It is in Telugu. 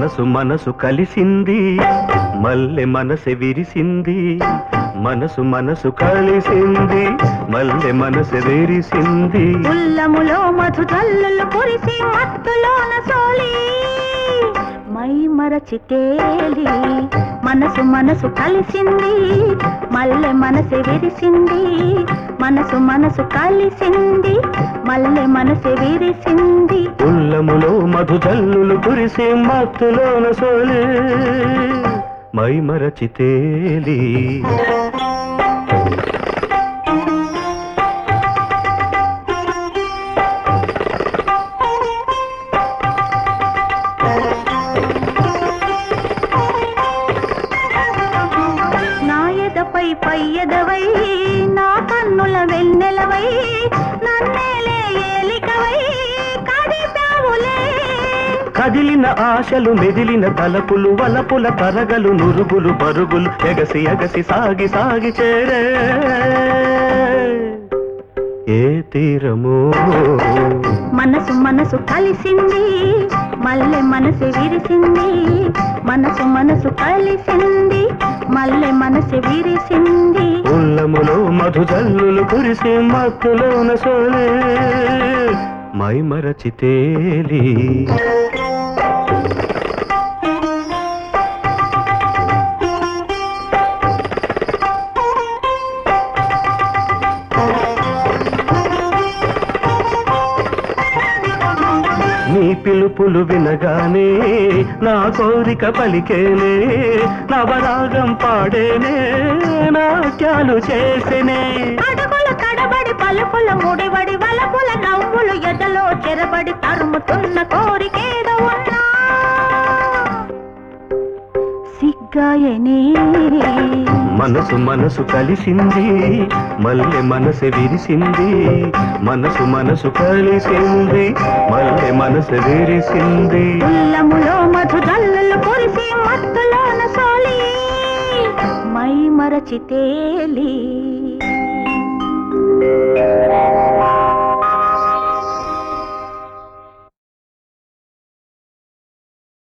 మనసు మనసు కలిసింది మల్లె మనసె విరిసింది మనసు మనసు కలిసింది మల్లె మనసె విరిసింది ఉల్లములో మధు జల్లులు కురిసి మత్తులోన సోలి మై మరచి తేలి మనసు మనసు కలిసింది మల్లె మనసు విరిసింది మనసు మనసు కలిసింది మల్లె మనసు విరిసింది ఉల్లములో మధు జల్లులు కురిసి మత్తులోన సోలే మై మరచి తేలి నా ఎదపై పై ఎదవై నా కన్నుల వెన్నెలవై నన్నేలే ఏలికవై కదిపావులే కదిలిన ఆశలు మెదిలిన తలపులు వలపుల తరగలు నురుగులు పరుగులు ఎగసి ఎగసి సాగి సాగి చేరే ఏ తీరమో మనసు మనసు కలిసింది మల్లె మనసు విరిసింది మనసు మనసు కలిసింది మల్లె మనసు విరిసింది ఉల్లములో మధు జల్లులు కురిసి మత్తులోన సోలే మై మరచి తేలి నీ పిలుపులు వినగానే నా కోరిక పలికేనే నవరాగం పాడేనే నాట్యాలు చేసేనే అడుగుల కడబడి పలుకుల ముడివడి వలపుల నవ్వులు ఎదలో చెరబడి తరుముతున్న కోరికేదో ఉన్నా సిగ్గాయనే మనసు మనసు కలిసింది మల్లె మనసు విరిసింది మనసు మనసు కలిసింది మల్లె మనసు విరిసింది ఉల్లములో మధు జల్లులు కురిసి మత్తులోన సోలి మై మరచి తేలి